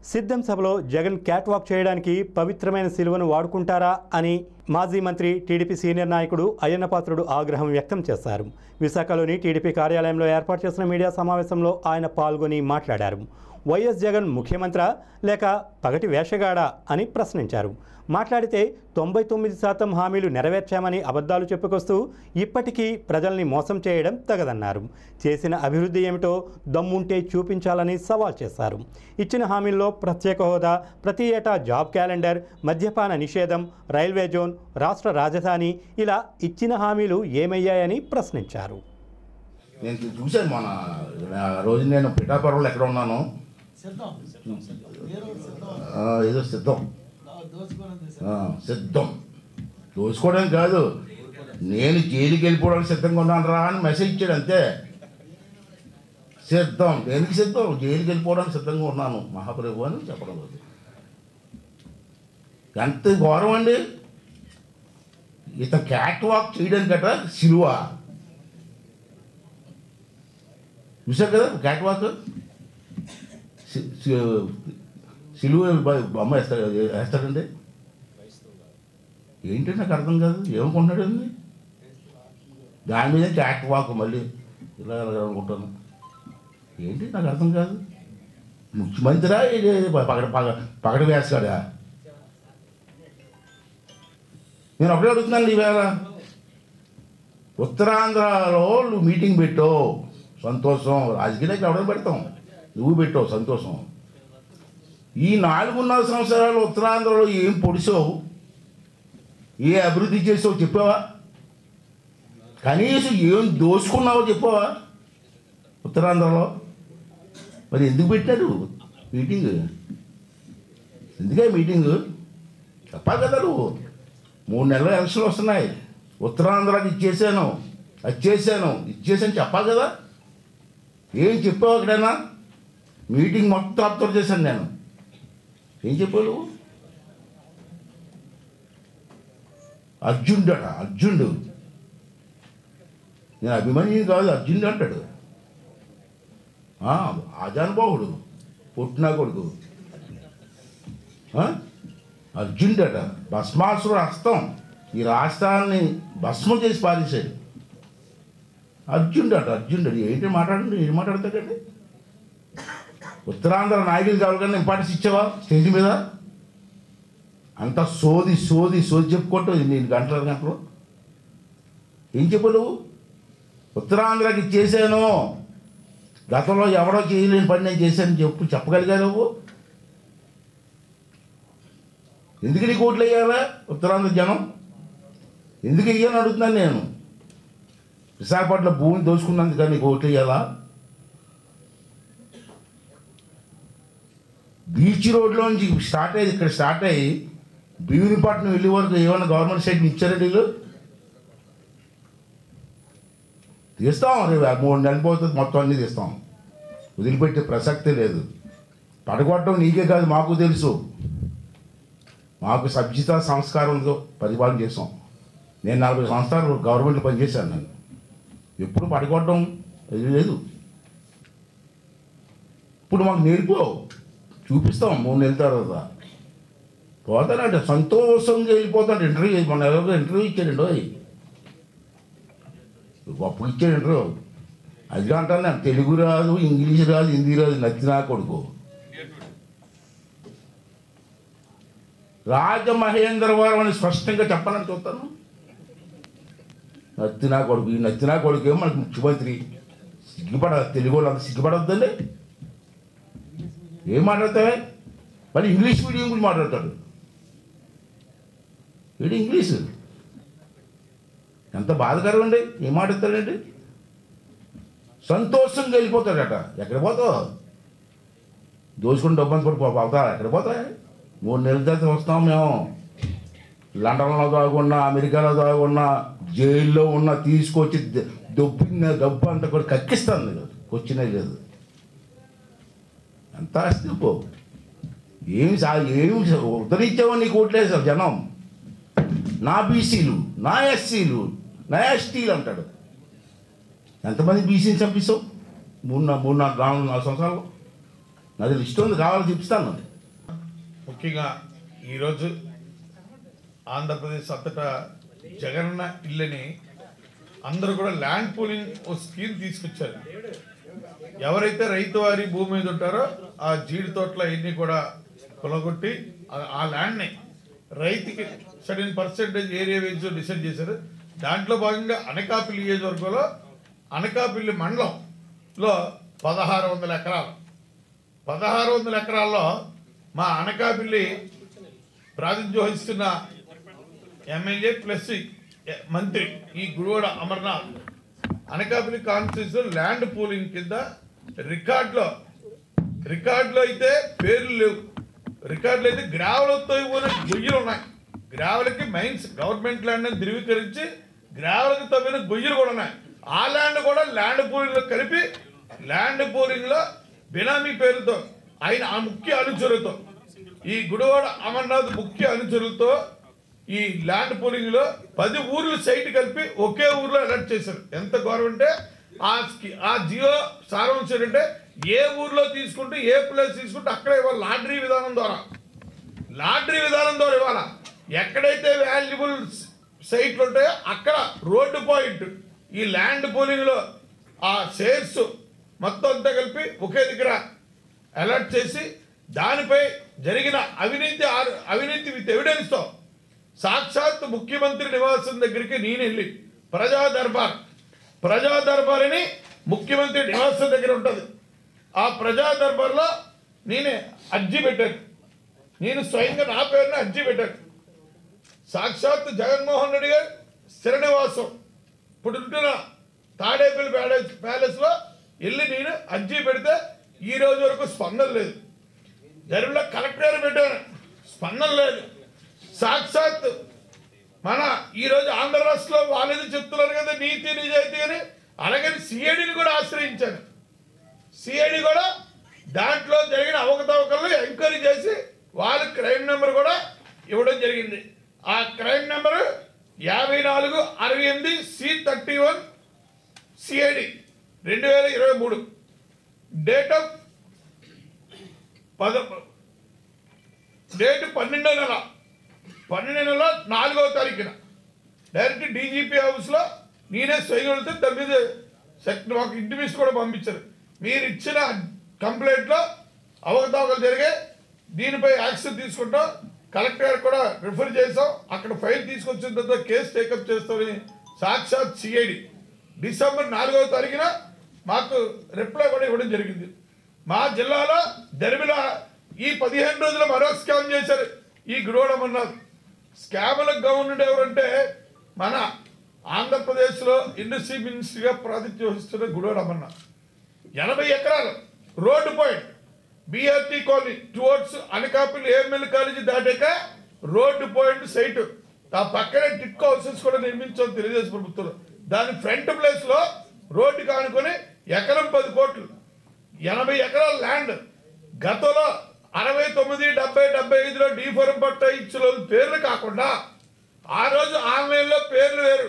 సిద్ధం సభలో Jagan cat walk చేయడానికి పవిత్రమైన సిలువను వాడుకుంటారా అని మాజీ మంత్రి టీడీపీ సీనియర్ నాయకుడు అయ్యన్నపాత్రుడు ఆగ్రహం వ్యక్తం చేశారు విశాఖలోని టీడీపీ కార్యాలయంలో ఏర్పాటు చేసిన మీడియా సమావేశంలో ఆయన పాల్గొని మాట్లాడారు వైఎస్ జగన్ ముఖ్యమంత్రా లేక పగటి వేషగాడా అని ప్రశ్నించారు మాట్లాడితే తొంభై తొమ్మిది శాతం హామీలు నెరవేర్చామని అబద్ధాలు చెప్పుకొస్తూ ఇప్పటికీ ప్రజల్ని మోసం చేయడం తగదన్నారు చేసిన అభివృద్ధి ఏమిటో దమ్ముంటే చూపించాలని సవాల్ చేశారు ఇచ్చిన హామీల్లో ప్రత్యేక హోదా ప్రతి ఏటా జాబ్ క్యాలెండర్ మద్యపాన నిషేధం రైల్వే జోన్ రాష్ట్ర రాజధాని ఇలా ఇచ్చిన హామీలు ఏమయ్యాయని ప్రశ్నించారు నేను చూశాను మన ఆ రోజు నేను పిఠాపురంలో ఎక్కడ ఉన్నాను సిద్ధం ఏ రోజు సిద్ధం ఆ, ఏదో సిద్ధం దోచుకోవడం ఆ, సిద్ధం దోసుకోవడం కాదు నేను జైలుకి వెళ్ళిపోవడానికి సిద్ధంగా ఉన్నాను రా అని మెసేజ్ ఇచ్చాడు అంతే సిద్ధం దేనికి సిద్ధం జైలుకి వెళ్ళిపోవడానికి సిద్ధంగా ఉన్నాను మహాప్రభు అని చెప్పడం లేదు ఎంత ఘోరం అండి ఇత క్యాట్ వాక్ చేయడానికట సిలువ చూసారు కదా క్యాట్ వాక్ సి- సి- సిలువ బ- బొమ్మ వేస్తాడు వేస్తాడండి ఏంటి నాకు అర్థం కాదు ఏమనుకుంటున్నాడు అండి దాని మీద క్యాట్ వాక్ మళ్ళీ ఇలా ఇలా అనుకుంటాను ఏంటి నాకు అర్థం కాదు ముఖ్యమంత్రా ఇది పగడ పగ పగడ వేస్తాడా నేను ఒకటే అడుగుతున్నాను ఈవేళ ఉత్తరాంధ్రలో నువ్వు మీటింగ్ పెట్టావు సంతోషం రాజకీయాలకు ఎవడో పెడతాం నువ్వు పెట్టావు సంతోషం ఈ నాలుగున్నర సంవత్సరాలు ఉత్తరాంధ్రలో ఏం పొడిచావు ఏ అభివృద్ధి చేసావు చెప్పావా కనీసం ఏం దోచుకున్నావో చెప్పావా ఉత్తరాంధ్రలో మరి ఎందుకు పెట్టారు మీటింగ్ ఎందుకే మీటింగ్ చెప్పాలి కదా నువ్వు మూడు నెలల ఎలక్షన్లు వస్తున్నాయి ఉత్తరాంధ్రాకి ఇచ్చేసాను అది చేశాను ఇచ్చేసాను చెప్పాలి కదా ఏం చెప్పావు అక్కడైనా మీటింగ్ మొత్తం అబ్జర్వ్ చేశాను నేను ఏం చెప్పావు నువ్వు అర్జునుడట అర్జునుడు నేను అభిమన్యుని కాదు అర్జునుడు అంటాడు ఆ, ఆజానుబాహుడు పుట్టినా కొడుకు ఆ? అర్జునుడట భస్మాసురు హస్తం ఈ రాష్ట్రాన్ని భస్మం చేసి పారేశాడు అర్జునుడు అట అర్జునుడు ఏంటి మాట్లాడండి ఏం మాట్లాడతాడండి ఉత్తరాంధ్ర నాయకులు కావాలి కానీ ఇంపార్టెన్స్ ఇచ్చావా స్టేజ్ మీద అంత సోది సోది సోది చెప్పుకుంటూ నేను గంటల గంటలు ఏం చెప్పు నువ్వు ఉత్తరాంధ్రకి చేశాను గతంలో ఎవడో చేయలేని పని నేను చేశాను చెప్పు చెప్పగలిగా నువ్వు ఎందుకు నీకు ఓట్లు వేయాలా ఉత్తరాంధ్ర జనం ఎందుకు వెయ్యాలని అడుగుతున్నాను నేను విశాఖపట్నం భూమిని దోచుకున్నందుకు కానీ నీకు ఓట్లు వేయాలా బీచ్ రోడ్లోంచి స్టార్ట్ అయ్యి ఇక్కడ స్టార్ట్ అయ్యి భీమునిపట్నం వెళ్ళే వరకు ఏమైనా గవర్నమెంట్ సైడ్ ఇచ్చారా వీళ్ళు తీస్తాం రేపు మూడు నెలలు పోతుంది మొత్తం అన్నీ తీస్తాం వదిలిపెట్టే ప్రసక్తే లేదు పడగొట్టడం నీకే కాదు మాకు తెలుసు మాకు సభ్యత సంస్కారంతో పరిపాలన చేసాం నేను నలభై సంవత్సరాలు గవర్నమెంట్లో పనిచేశాను నేను ఎప్పుడు పడగొట్టడం అది లేదు ఇప్పుడు మాకు నేర్పావు చూపిస్తాం మూడు నెలల తర్వాత పోతానంటే సంతోషంగా వెళ్ళిపోతాడు ఇంటర్వ్యూ మన ఎవరో ఇంటర్వ్యూ ఇచ్చాడండి ఓయ్ గొప్ప ఇచ్చాడు ఇంటర్వ్యూ అది అంటాను నాకు తెలుగు రాదు ఇంగ్లీష్ రాదు హిందీ రాదు నచ్చినా కొడుకు రాజమహేంద్రవరం అని స్పష్టంగా చెప్పాలని చూస్తాను నచ్చినా కొడుకు ఈ నచ్చినా కొడుకు ఏమో మనకు ముఖ్యమంత్రి సిగ్గుపడ తెలుగు వాళ్ళు అంత సిగ్గుపడొద్దండి ఏం మాట్లాడతావే మరి ఇంగ్లీష్ మీడియం గురించి మాట్లాడతాడు వీడు ఇంగ్లీష్ ఎంత బాధకరం అండి ఏం మాట్లాడతాడండి సంతోషంగా వెళ్ళిపోతాడట ఎక్కడ పోతావు దోచుకుని డబ్బు అంతా పడి పోతా ఎక్కడ పోతా మూడు నెలల తర్వాత వస్తాం మేము లండన్లో దాగున్నా అమెరికాలో దాగున్నా జైల్లో ఉన్న తీసుకొచ్చి ద- దొబ్బిన డబ్బు అంతా కూడా కక్కిస్తాను నేను వచ్చినే లేదు ఎంత ఆస్తి పో ఏమి సా ఏమి ఉద్ధరించావో నీకు ఓట్లేసారు జనం నా బీసీలు నా ఎస్సీలు నా ఎస్టీలు అంటాడు ఎంతమంది బీసీని చంపిస్తావు మూడు నా- మూడు నాలుగు నాలుగు నాలుగు సంవత్సరాలు నాది లిస్ట్ ఉంది కావాలి చూపిస్తాను ముఖ్యంగా ఈరోజు ఆంధ్రప్రదేశ్ అంతటా జగనన్న ఇల్లుని అందరూ కూడా ల్యాండ్ పూలింగ్ ఓ స్కీమ్ తీసుకొచ్చారు ఎవరైతే రైతు వారి భూమి మీద ఉంటారో ఆ జీడి తోటల ఇన్ని కూడా కొలగొట్టి ఆ- ఆ ల్యాండ్ని రైతుకి సర్టెన్ పర్సెంటేజ్ ఏరియా వేసి డిసైడ్ చేశారు దాంట్లో భాగంగా అనకాపల్లి నియోజకవర్గంలో అనకాపల్లి మండలంలో పదహారు వందల ఎకరాలు పదహారు వందల ఎకరాల్లో మా అనకాపల్లి ప్రాతినిధ్యం వహిస్తున్న ఎమ్మెల్యే ప్లస్ మంత్రి ఈ Gudivada Amarnath Anakapalli constituency land pooling కింద రికార్డులో రికార్డులో అయితే పేర్లు లేవు రికార్డులో అయితే గ్రావెలతో పోయిన గొయ్యలు ఉన్నాయి గ్రావెలకి మైన్స్ గవర్నమెంట్ ల్యాండ్ అని ధృవీకరించి గ్రావెలకి తవ్విన గొయ్యలు కూడా ఉన్నాయి ఆ ల్యాండ్ కూడా ల్యాండ్ పూలింగ్ లో కలిపి ల్యాండ్ పూలింగ్ లో బినామీ పేరుతో ఆయన ఆ ముఖ్య అనుచరులతో ఈ గుడివాడ అమర్నాథ్ ముఖ్య అనుచరులతో ఈ ల్యాండ్ పూలింగ్ లో పది ఊర్లు సైట్ కలిపి ఒకే ఊర్లో అలర్ట్ చేశారు ఎంత గౌరవం అంటే ఆ స్కి- ఆ జియో సారాంశం ఏంటంటే ఏ ఊర్లో తీసుకుంటే ఏ ప్లేస్ తీసుకుంటే అక్కడే ఇవ్వాలి లాటరీ విధానం ద్వారా లాటరీ విధానం ద్వారా ఇవ్వాల ఎక్కడైతే వాల్యుబుల్ సైట్లు ఉంటాయో అక్కడ రోడ్డు పాయింట్ ఈ ల్యాండ్ పూలింగ్ లో ఆ షేర్స్ మొత్తం అంతా కలిపి ఒకే దగ్గర అలర్ట్ చేసి దానిపై జరిగిన అవినీతి ఆరు- అవినీతి విత్ ఎవిడెన్స్తో సాక్షాత్ ముఖ్యమంత్రి నివాసం దగ్గరికి నేను వెళ్ళి ప్రజా దర్బార్ ప్రజా దర్బార్ అని ముఖ్యమంత్రి నివాసం దగ్గర ఉంటుంది ఆ ప్రజా దర్బార్లో నేనే అర్జీ పెట్టాను నేను స్వయంగా నా పేరున అర్జీ పెట్టాను సాక్షాత్ జగన్మోహన్ రెడ్డి గారు స్థిర నివాసం ఇప్పుడు ఉంటున్న తాడేపల్లి ప్యాలెస్ ప్యాలెస్లో వెళ్ళి నేను అర్జీ పెడితే ఈ రోజు వరకు స్పందన లేదు జరిగిలో కలెక్టర్ పెట్టాను స్పందన లేదు సాక్షాత్ మన ఈరోజు ఆంధ్ర రాష్ట్రంలో వాళ్ళేది చెప్తున్నారు కదా నీతి నిజాయితీ అని అలాగే సిఐడిని కూడా ఆశ్రయించాను సిఐడి కూడా దాంట్లో జరిగిన అవకతవకలను ఎంక్వైరీ చేసి వాళ్ళ క్రైమ్ నెంబర్ కూడా ఇవ్వడం జరిగింది ఆ క్రైమ్ నెంబర్ యాభై నాలుగు అరవై ఎనిమిది సి థర్టీ వన్ సిఐడి రెండు వేల ఇరవై మూడు డేట్ ఆఫ్ పద డేట్ పన్నెండో నెల పన్నెండు నెల నాలుగవ తారీఖున డైరెక్ట్ డీజీపీ హౌస్లో నేనే స్వయం వెళ్తే దాని మీద సెక్టర్ మాకు ఇంటిమేషన్ కూడా పంపించారు మీరు ఇచ్చిన కంప్లైంట్లో అవకతవకలు జరిగాయి దీనిపై యాక్షన్ తీసుకుంటాం కలెక్టర్ గారికి కూడా రిఫర్ చేసాం అక్కడ ఫైల్ తీసుకొచ్చిన తర్వాత కేసు టేకప్ చేస్తామని సాక్షాత్ సిఐడి డిసెంబర్ నాలుగవ తారీఖున మాకు రిప్లై కూడా ఇవ్వడం జరిగింది మా జిల్లాలో దరిమిల ఈ పదిహేను రోజులు మరో స్కామ్ చేశారు ఈ గురువడమన్నారు స్కాములకు గవర్నమెంట్ ఎవరంటే మన ఆంధ్రప్రదేశ్లో ఇండస్ట్రీ మినిస్ట్రీగా ప్రాతినిధ్యం వహిస్తున్న గుడవరమన్న ఎనభై ఎకరాలు road point BRT colony towards Anakapalli AML college దాటాక రోడ్డు పాయింట్ సైట్ ఆ పక్కనే టిట్కో హౌసెస్ కూడా నిర్మించాం తెలుగుదేశం ప్రభుత్వంలో దాని ఫ్రంట్ ప్లేస్ లో రోడ్డు కానుకొని ఎకరం పది కోట్లు ఎనభై ఎకరాల ల్యాండ్ గతంలో అరవై తొమ్మిది డెబ్బై డెబ్బై ఐదులో డీ ఫోరం పట్ట ఇచ్చిన రోజు పేర్లు కాకుండా ఆ రోజు ఆన్లైన్లో పేర్లు వేరు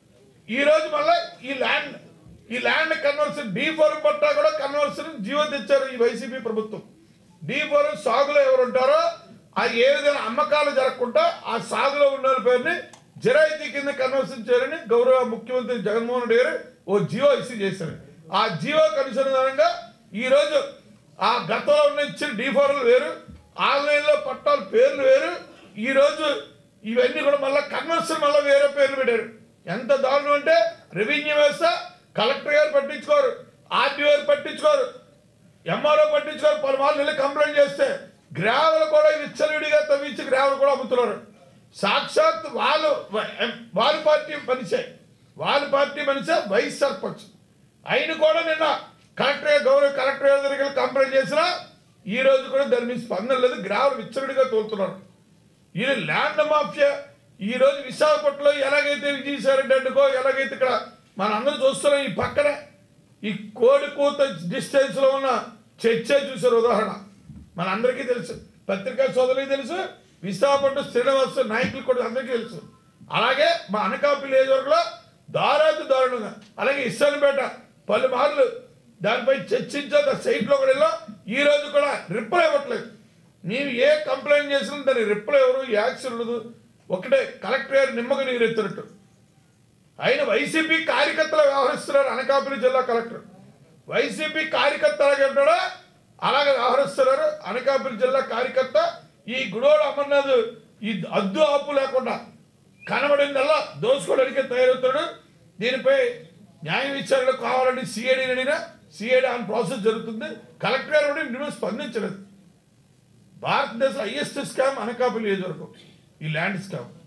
ఈ రోజు మళ్ళీ ఈ ల్యాండ్ ఈ ల్యాండ్ కన్వర్షన్ డీ ఫోరం పట్టా కూడా కన్వర్షన్ జీవో తెచ్చారు ఈ వైసీపీ ప్రభుత్వం డీ ఫోరం సాగులో ఎవరు ఉంటారో ఆ ఏ విధంగా అమ్మకాలు జరగకుండా ఆ సాగులో ఉన్న వాళ్ళ పేరుని జిరాయితీ కింద కన్వర్షన్ చేయాలని గౌరవ ముఖ్యమంత్రి జగన్మోహన్ రెడ్డి గారు ఓ జియో ఇష్యూ చేశారు ఆ జియో అనుసంధానంగా ఈ రోజు ఆ గతంలో ఉన్న ఇచ్చిన డీ ఫోర్లు వేరు ఆన్లైన్లో పట్టాల పేర్లు వేరు ఈ రోజు ఇవన్నీ కూడా మళ్ళీ కన్వర్షన్ మళ్ళీ వేరే పేర్లు పెట్టారు ఎంత దారుణం అంటే రెవెన్యూ వ్యవస్థ కలెక్టర్ గారు పట్టించుకోరు ఆర్టీఓ గారు పట్టించుకోరు ఎంఆర్ఓ పట్టించుకోరు పలుమార్లు వెళ్ళి కంప్లైంట్ చేస్తే గ్రావెలు కూడా విచ్చలవిడిగా తవ్వించి గ్రావెలు కూడా అమ్ముతున్నారు సాక్షాత్ వాళ్ళు వాళ్ళ పార్టీ మనిషే వాళ్ళ పార్టీ మనిషే వైస్ సర్పంచ్ ఆయన కూడా నిన్న కలెక్టర్ గారు- గౌరవ కలెక్టర్ గారి దగ్గరికి వెళ్ళి కంప్లైంట్ చేసినా ఈ రోజు కూడా దాని మీద స్పందన లేదు గ్రావెలు విచ్చలవిడిగా తోలుతున్నారు ఈ ల్యాండ్ మాఫియా ఈ రోజు విశాఖపట్నంలో ఎలాగైతే విజయసాయిరెడ్డి అడ్డుకో ఎలాగైతే ఇక్కడ మన అందరూ చూస్తున్నాం ఈ పక్కనే ఈ కోడి కూత డిస్టెన్స్ లో ఉన్న చర్చే చూసారు ఉదాహరణ మన అందరికీ తెలుసు పత్రికా సోదరులకి తెలుసు విశాఖపట్నం శ్రీనివాస నాయకులు కూడా అందరికీ తెలుసు అలాగే మా అనకాపల్లి నియోజకవర్గంలో దారాది దారుణంగా అలాగే ఇస్సానిపేట పలుమార్లు దానిపై చర్చించా సైట్లో కూడా వెళ్ళాం ఈ రోజు కూడా రిప్లై ఇవ్వట్లేదు మేము ఏ కంప్లైంట్ చేసినా దాని రిప్లై ఎవరు యాక్షన్ ఉండదు ఒకటే కలెక్టర్ గారు నిమ్మక నీరెత్తినట్టు ఆయన వైసీపీ కార్యకర్తలు వ్యవహరిస్తున్నారు అనకాపల్లి జిల్లా కలెక్టర్ వైసీపీ కార్యకర్త అలాగే ఉంటాడో అలాగే వ్యవహరిస్తున్నారు అనకాపల్లి జిల్లా కార్యకర్త ఈ గుడోడు అమర్నాథ్ ఈ అద్దు ఆపు లేకుండా కనబడిందల్లా దోసుకోవడానికే తయారవుతాడు దీనిపై న్యాయ విచారణ కావాలని సిఐడి అడిగినా సిఐడి ఆన్ ప్రాసెస్ జరుగుతుంది కలెక్టర్ గారు కూడా ఇందులో స్పందించలేదు భారతదేశ హైయెస్ట్ స్కామ్ అనకాపల్లి నియోజకవర్గం ఈ ల్యాండ్ స్కామ్